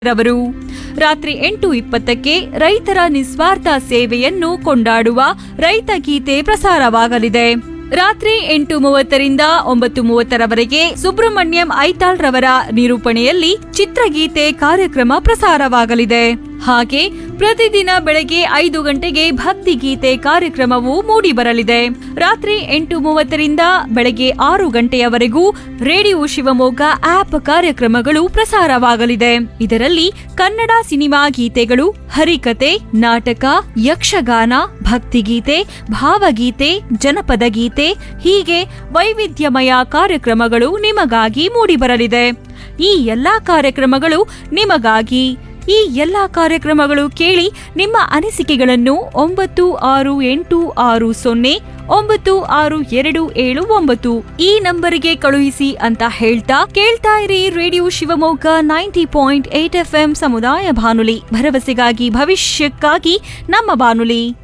ರವರು ರಾತ್ರಿ ಎಂಟು ಇಪ್ಪತ್ತಕ್ಕೆ ರೈತರ ನಿಸ್ವಾರ್ಥ ಸೇವೆಯನ್ನು ಕೊಂಡಾಡುವ ರೈತ ಗೀತೆ ಪ್ರಸಾರವಾಗಲಿದೆ ರಾತ್ರಿ ಎಂಟು ಮೂವತ್ತರಿಂದ ಒಂಬತ್ತು ಮೂವತ್ತರವರೆಗೆ ಸುಬ್ರಹ್ಮಣ್ಯಂ ಐತಾಳ್ ರವರ ನಿರೂಪಣೆಯಲ್ಲಿ ಚಿತ್ರಗೀತೆ ಕಾರ್ಯಕ್ರಮ ಪ್ರಸಾರವಾಗಲಿದೆ ಹಾಗೆ ಪ್ರತಿದಿನ ಬೆಳಗ್ಗೆ ಐದು ಗಂಟೆಗೆ ಭಕ್ತಿ ಗೀತೆ ಕಾರ್ಯಕ್ರಮವು ಮೂಡಿಬರಲಿದೆ ರಾತ್ರಿ ಎಂಟು ಮೂವತ್ತರಿಂದ ಬೆಳಗ್ಗೆ ಆರು ಗಂಟೆಯವರೆಗೂ ರೇಡಿಯೋ ಶಿವಮೊಗ್ಗ ಆಪ್ ಕಾರ್ಯಕ್ರಮಗಳು ಪ್ರಸಾರವಾಗಲಿದೆ ಇದರಲ್ಲಿ ಕನ್ನಡ ಸಿನಿಮಾ ಗೀತೆಗಳು ಹರಿಕತೆ ನಾಟಕ ಯಕ್ಷಗಾನ ಭಕ್ತಿಗೀತೆ ಭಾವಗೀತೆ ಜನಪದ ಗೀತೆ ಹೀಗೆ ವೈವಿಧ್ಯಮಯ ಕಾರ್ಯಕ್ರಮಗಳು ನಿಮಗಾಗಿ ಮೂಡಿಬರಲಿದೆ ಈ ಎಲ್ಲಾ ಕಾರ್ಯಕ್ರಮಗಳು ನಿಮಗಾಗಿ ಈ ಎಲ್ಲಾ ಕಾರ್ಯಕ್ರಮಗಳು ಕೇಳಿ ನಿಮ್ಮ ಅನಿಸಿಕೆಗಳನ್ನು ಒಂಬತ್ತು ಆರು ಎಂಟು ಆರು ಸೊನ್ನೆ ಒಂಬತ್ತು ಆರು ಎರಡು ಏಳು ಒಂಬತ್ತು ಈ ನಂಬರಿಗೆ ಕಳುಹಿಸಿ ಅಂತ ಹೇಳ್ತಾ ಕೇಳ್ತಾ ಇರಿ radio Shivamogga ninety point eight F ಸಮುದಾಯ ಬಾನುಲಿ ಭರವಸೆಗಾಗಿ ಭವಿಷ್ಯಕ್ಕಾಗಿ ನಮ್ಮ ಬಾನುಲಿ